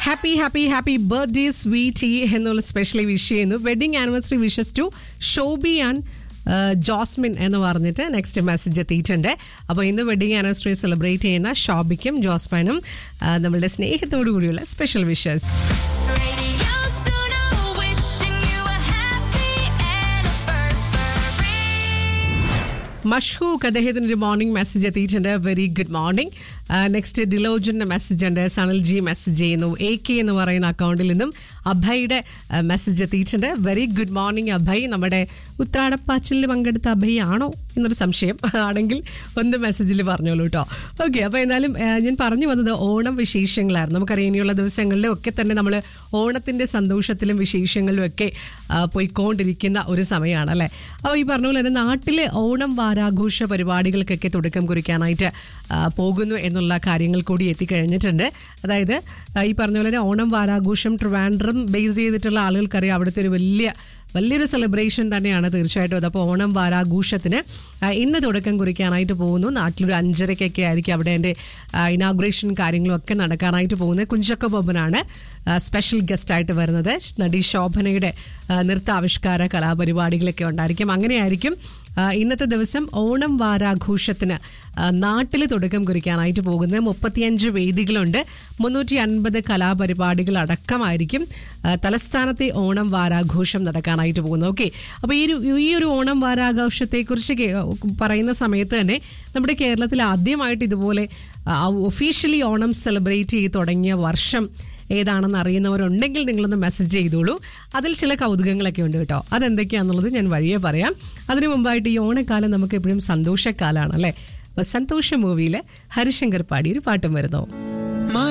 Happy happy happy birthday sweety എന്നുള്ള specially wish ചെയ്യുന്നു wedding anniversary wishes to Shobi and Josmin എന്ന് പറഞ്ഞിട്ട് നെക്സ്റ്റ് മെസ്സേജ് എത്തിയിട്ടുണ്ട് അപ്പോൾ ഇന്ന് വെഡിങ് ആനിവേഴ്സറി സെലിബ്രേറ്റ് ചെയ്യുന്ന ഷോബിക്കും ജോസ്മാനും ആ, നമ്മളുടെ സ്നേഹത്തോടു കൂടിയുള്ള special wishes Radio Suno, wishing you a happy anniversary. Mashooq അദ്ദേഹത്തിന് ഒരു മോർണിംഗ് മെസ്സേജ് എത്തിയിട്ടുണ്ട് വെരി ഗുഡ് മോർണിംഗ് നെക്സ്റ്റ് ഡിലോജന്റെ മെസ്സേജ് ഉണ്ട് സനൽ ജി മെസ്സേജ് ചെയ്യുന്നു എ കെ എന്ന് പറയുന്ന അക്കൗണ്ടിൽ നിന്നും അഭയുടെ മെസ്സേജ് എത്തിയിട്ടുണ്ട് വെരി ഗുഡ് മോർണിംഗ് അഭയ് നമ്മുടെ ഉത്രാടപ്പാച്ചിലിൽ പങ്കെടുത്ത അഭയ് ആണോ എന്നൊരു സംശയം ആണെങ്കിൽ ഒന്ന് മെസ്സേജിൽ പറഞ്ഞോളൂ കേട്ടോ ഓക്കെ അപ്പോൾ എന്തായാലും ആ, ഞാൻ പറഞ്ഞു വന്നത് ഓണം വിശേഷങ്ങളായിരുന്നു നമുക്കറിയാം ഇനിയുള്ള ദിവസങ്ങളിലും ഒക്കെ തന്നെ നമ്മൾ ഓണത്തിൻ്റെ സന്തോഷത്തിലും വിശേഷങ്ങളിലും ഒക്കെ ആ, പോയിക്കൊണ്ടിരിക്കുന്ന ഒരു സമയമാണ് അല്ലേ അപ്പോൾ ഈ പറഞ്ഞ പോലെ തന്നെ നാട്ടിലെ ഓണം വാരാഘോഷ പരിപാടികൾക്കൊക്കെ തുടക്കം കുറിക്കാനായിട്ട് ആ, പോകുന്നു എന്നുള്ള കാര്യങ്ങൾ കൂടി എത്തിക്കഴിഞ്ഞിട്ടുണ്ട് അതായത് ആ, ഈ പറഞ്ഞ പോലെ തന്നെ ഓണം വാരാഘോഷം ട്രിവാൻഡ്രം ബേസ് ചെയ്തിട്ടുള്ള ആളുകൾക്കറിയാം അവിടുത്തെ ഒരു വലിയ വലിയൊരു സെലിബ്രേഷൻ തന്നെയാണ് തീർച്ചയായിട്ടും അത് അപ്പോൾ ഓണം വാരാഘോഷത്തിന് ആ, ഇന്ന് തുടക്കം കുറിക്കാനായിട്ട് പോകുന്നു നാട്ടിലൊരു അഞ്ചരയ്ക്കൊക്കെ ആയിരിക്കും അവിടെ എൻ്റെ ഇനാഗുറേഷൻ കാര്യങ്ങളും ഒക്കെ നടക്കാനായിട്ട് പോകുന്നത് കുഞ്ചക്ക ബൊബനാണ് സ്പെഷ്യൽ ഗസ്റ്റ് ആയിട്ട് വരുന്നത് നടി ശോഭനയുടെ ആ, നൃത്താവിഷ്കാര കലാപരിപാടികളൊക്കെ ഉണ്ടായിരിക്കും അങ്ങനെയായിരിക്കും ആ, ഇന്നത്തെ ദിവസം ഓണം വാരാഘോഷത്തിന് നാട്ടിൽ തുടക്കം കുറിക്കാനായിട്ട് പോകുന്നത് മുപ്പത്തിയഞ്ച് വേദികളുണ്ട് മുന്നൂറ്റി അൻപത് കലാപരിപാടികൾ അടക്കമായിരിക്കും ആ, തലസ്ഥാനത്തെ ഓണം വാരാഘോഷം നടക്കാനായിട്ട് പോകുന്നത് ഓക്കെ അപ്പോൾ ഈ ഒരു ഈ ഒരു ഓണം വാരാഘോഷത്തെക്കുറിച്ച് കേ- പറയുന്ന സമയത്ത് തന്നെ നമ്മുടെ കേരളത്തിൽ ആദ്യമായിട്ട് ഇതുപോലെ ഒഫീഷ്യലി ഓണം സെലിബ്രേറ്റ് ചെയ്ത് തുടങ്ങിയ വർഷം ഏതാണെന്ന് അറിയുന്നവരുണ്ടെങ്കിൽ നിങ്ങളൊന്ന് മെസ്സേജ് ചെയ്തോളൂ അതിൽ ചില കൗതുകങ്ങളൊക്കെ ഉണ്ട് കേട്ടോ അതെന്തൊക്കെയാണെന്നുള്ളത് ഞാൻ വഴിയെ പറയാം അതിനു മുമ്പായിട്ട് ഈ ഓണക്കാലം നമുക്ക് എപ്പോഴും സന്തോഷക്കാലാണ് അല്ലേ അപ്പൊ സന്തോഷ മൂവിയിലെ ഹരിശങ്കർ പാടി ഒരു പാട്ടും വരുന്നു